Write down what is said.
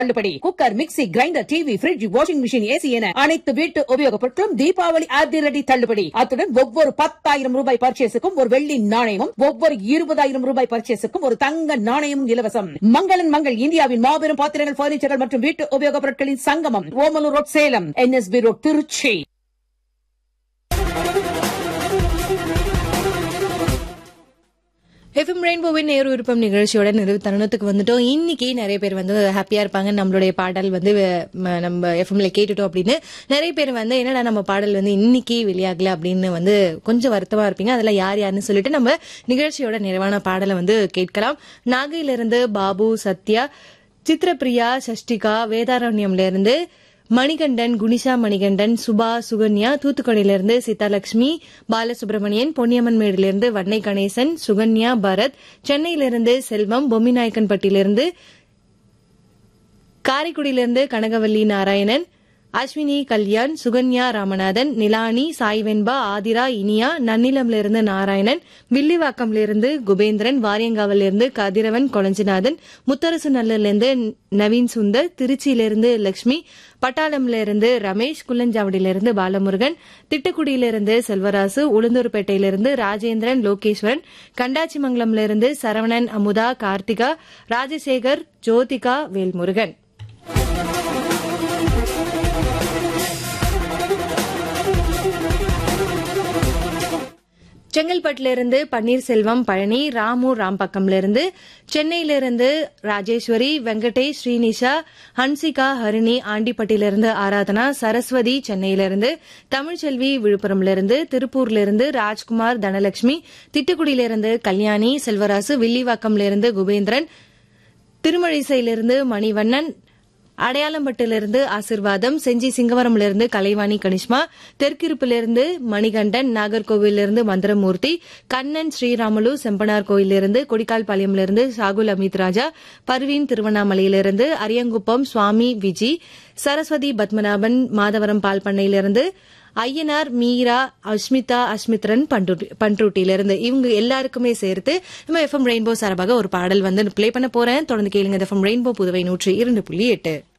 தள்ளுபடி cooker mixie grinder TV fridge washing machine AC என அனைத்து வீட்டு உபயோகப் பொருட்களும் தீபாவளி அதிரடி தள்ளுபடி அத்துடன் ஒவ்வொரு பத்தாயிரம் ரூபாய் பர்ச்சேஸுக்கும் ஒரு வெள்ளி நாணயமும் ஒவ்வொரு இருபதாயிரம் ரூபாய் பர்ச்சேஸுக்கும் ஒரு தங்க நாணயமும் இலவசம் மங்களன் மங்கள் இந்தியாவின் மாபெரும் பாத்திரங்கள் பர்னிச்சர்கள் மற்றும் வீட்டு உபயோகப் பொருட்களின் சங்கமம் Omalur road Salem NSB road Trichy FM ரெயின்போவின் நேரு விருப்பம் நிகழ்ச்சியோட நிறைவு தருணத்துக்கு வந்துட்டோம் இன்னைக்கு நிறைய பேர் வந்து ஹாப்பியா இருப்பாங்க நம்மளுடைய பாடல் வந்து ம, நம்ம எஃப்எம்ல கேட்டுட்டோம் அப்படின்னு நிறைய பேர் வந்து என்னடா நம்ம பாடல் வந்து இன்னைக்கு வெளியாகல அப்படின்னு வந்து கொஞ்சம் வருத்தமா இருப்பீங்க அதுல யார் யாருன்னு சொல்லிட்டு நம்ம நிகழ்ச்சியோட நிறைவான பாடலை வந்து கேட்கலாம் நாகையிலிருந்து பாபு சத்யா சித்ரபிரியா சஷ்டிகா வேதாரண்யம்ல இருந்து மணிகண்டன் குனிஷா மணிகண்டன் சுபா சுகன்யா தூத்துக்குடியிலிருந்து சீதாலட்சுமி பாலசுப்ரமணியன் பொன்னியம்மன் மேடிலிருந்து வன்னை கணேசன் சுகன்யா பரத் சென்னையிலிருந்து செல்வம் பொம்மிநாயக்கன்பட்டியிலிருந்து காரைக்குடியிலிருந்து கனகவல்லி நாராயணன் அஸ்வினி கல்யாண் சுகன்யா ராமநாதன் நிலானி சாய்வென்பா ஆதிரா இனியா நன்னிலம்லிருந்து நாராயணன் வில்லிவாக்கம்லிருந்து குபேந்திரன் வாரியங்காவிலிருந்து கதிரவன் கொளஞ்சிநாதன் முத்தரசு நல்லிலிருந்து நவீன் சுந்தர் திருச்சியிலிருந்து லட்சுமி பட்டாளம்லிருந்து ரமேஷ் குள்ளஞ்சாவடியிலிருந்து பாலமுருகன் திட்டுக்குடியிலிருந்து செல்வராசு உளுந்தூர்பேட்டையிலிருந்து ராஜேந்திரன் லோகேஸ்வரன் கண்டாச்சிமங்கலம்லிருந்து சரவணன் அமுதா கார்த்திகா ராஜசேகர் ஜோதிகா வேல்முருகன் செங்கல்பட்டுல இருந்து பன்னீர்செல்வம் பழனி ராமு ராம்பக்கம்ல இருந்து சென்னையிலிருந்து ராஜேஸ்வரி வெங்கடேஷ் ஸ்ரீனிஷா ஹன்சிகா ஹரிணி ஆண்டிப்பட்டியிலிருந்து ஆராதனா சரஸ்வதி சென்னையிலிருந்து தமிழ்ச்செல்வி விழுப்புரம்ல இருந்து திருப்பூர்ல இருந்து ராஜ்குமார் தனலட்சுமி திட்டுக்குடியிலிருந்து கல்யாணி செல்வராசு வில்லிவாக்கம்ல இருந்து குபேந்திரன் திருமழிசையிலிருந்து மணிவண்ணன் அடையாளம்பட்டிலிருந்து ஆசிர்வாதம் செஞ்சி சிங்கவரம்லிருந்து கலைவாணி கனிஷ்மா தெற்கிருப்பிலிருந்து மணிகண்டன் நாகர்கோவிலிருந்து மந்திரமூர்த்தி கண்ணன் ஸ்ரீராமுலு செம்பனார் கோயிலிருந்து கொடிக்கால்பாளையம்லிருந்து ஷாகுல் அமித் ராஜா பர்வீன் திருவண்ணாமலையிலிருந்து அரியங்குப்பம் சுவாமி விஜி சரஸ்வதி பத்மநாபன் மாதவரம் பால் பண்ணையிலிருந்து ஐயனார் மீரா அஸ்மிதா அஸ்மித்ரன் பண்ருட்டியிலிருந்து இவங்க எல்லாருக்குமே சேர்த்து நம்ம எஃப்எம் ரெயின்போ சார்பாக ஒரு பாடல் வந்து ப்ளே பண்ண போறேன் தொடர்ந்து கேளுங்க எஃப்எம் ரெயின்போ புதுவை நூற்றி இரண்டு புள்ளி எட்டு